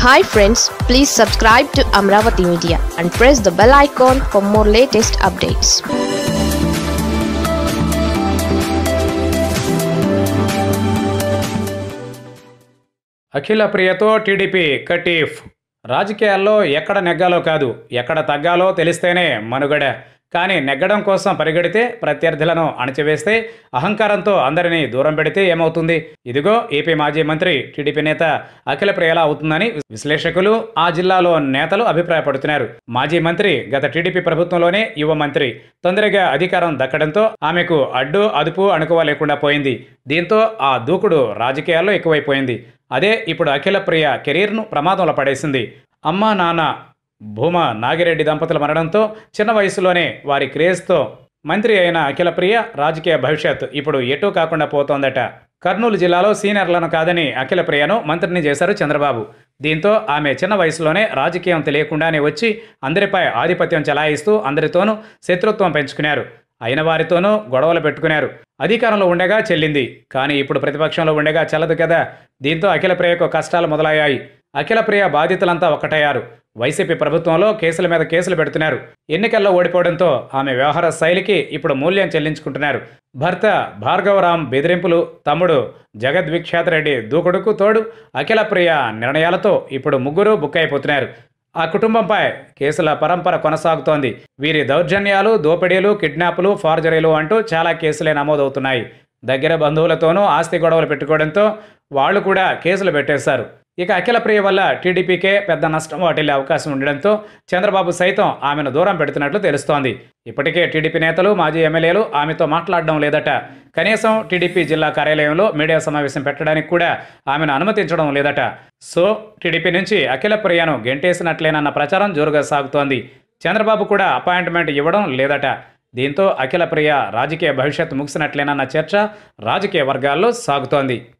hi friends please subscribe to Amaravati media and press the bell icon for more latest updates Akhila ప్రియతో టీడీపీ కటీఫ్ రాజకీయాల్లో ఎక్కడ నెగ్గాలో కాదు ఎక్కడ తగ్గాలో తెలిస్తేనే మనుగడ కానీ నెగ్గడం కోసం పరిగెడితే ప్రత్యర్థులను అణచివేస్తే అహంకారంతో అందరినీ దూరం పెడితే ఏమవుతుంది ఇదిగో ఏపీ మాజీ మంత్రి టీడీపీ నేత అఖిల ప్రియలా అవుతుందని విశ్లేషకులు ఆ జిల్లాలో నేతలు అభిప్రాయపడుతున్నారు మాజీ మంత్రి గత టీడీపీ ప్రభుత్వంలోనే యువ మంత్రి తొందరగా అధికారం దక్కడంతో ఆమెకు అడ్డు అదుపు అణుకువ లేకుండా పోయింది దీంతో ఆ దూకుడు రాజకీయాల్లో ఎక్కువైపోయింది అదే ఇప్పుడు అఖిల ప్రియ కెరీర్ను ప్రమాదంలో పడేసింది అమ్మా నాన్న భూమా నాగిరెడ్డి దంపతుల మరణంతో చిన్న వయసులోనే వారి క్రేజ్తో మంత్రి అయిన అఖిల ప్రియ రాజకీయ భవిష్యత్ ఇప్పుడు ఎటూ కాకుండా పోతోందట కర్నూలు జిల్లాలో సీనియర్లను కాదని అఖిల ప్రియను మంత్రిని చేశారు చంద్రబాబు దీంతో ఆమె చిన్న వయసులోనే రాజకీయం తెలియకుండానే వచ్చి అందరిపై ఆధిపత్యం చెలాయిస్తూ అందరితోనూ శత్రుత్వం పెంచుకున్నారు అయిన వారితోనూ గొడవలు పెట్టుకున్నారు అధికారంలో ఉండగా చెల్లింది కానీ ఇప్పుడు ప్రతిపక్షంలో ఉండగా చెల్లదు కదా దీంతో అఖిల ప్రియకు కష్టాలు మొదలయ్యాయి అఖిల ప్రియ బాధితులంతా ఒక్కటయ్యారు వైసీపీ ప్రభుత్వంలో కేసుల మీద కేసులు పెడుతున్నారు ఎన్నికల్లో ఓడిపోవడంతో ఆమె వ్యవహార శైలికి ఇప్పుడు మూల్యం చెల్లించుకుంటున్నారు భర్త భార్గవరాం బెదిరింపులు తమ్ముడు జగద్విఖ్యాత రెడ్డి దూకుడుకు తోడు అఖిల ప్రియ నిర్ణయాలతో ఇప్పుడు ముగ్గురు బుక్కైపోతున్నారు ఆ కుటుంబంపై కేసుల పరంపర కొనసాగుతోంది వీరి దౌర్జన్యాలు దోపిడీలు కిడ్నాపులు ఫార్జరీలు అంటూ చాలా కేసులే నమోదవుతున్నాయి దగ్గర బంధువులతోనూ ఆస్తి గొడవలు పెట్టుకోవడంతో వాళ్ళు కూడా కేసులు పెట్టేశారు ఇక అఖిల ప్రియ వల్ల టీడీపీకే పెద్ద నష్టం వాటిల్లే అవకాశం ఉండడంతో చంద్రబాబు సైతం ఆమెను దూరం పెడుతున్నట్లు తెలుస్తోంది ఇప్పటికే టీడీపీ నేతలు మాజీ ఎమ్మెల్యేలు ఆమెతో మాట్లాడడం లేదట కనీసం టీడీపీ జిల్లా కార్యాలయంలో మీడియా సమావేశం పెట్టడానికి కూడా ఆమెను అనుమతించడం లేదట సో టీడీపీ నుంచి అఖిల ప్రియను గెంటేసినట్లేనన్న ప్రచారం జోరుగా సాగుతోంది చంద్రబాబు కూడా అపాయింట్మెంట్ ఇవ్వడం లేదట దీంతో అఖిల ప్రియ రాజకీయ భవిష్యత్తు ముగిసినట్లేనన్న చర్చ రాజకీయ వర్గాల్లో సాగుతోంది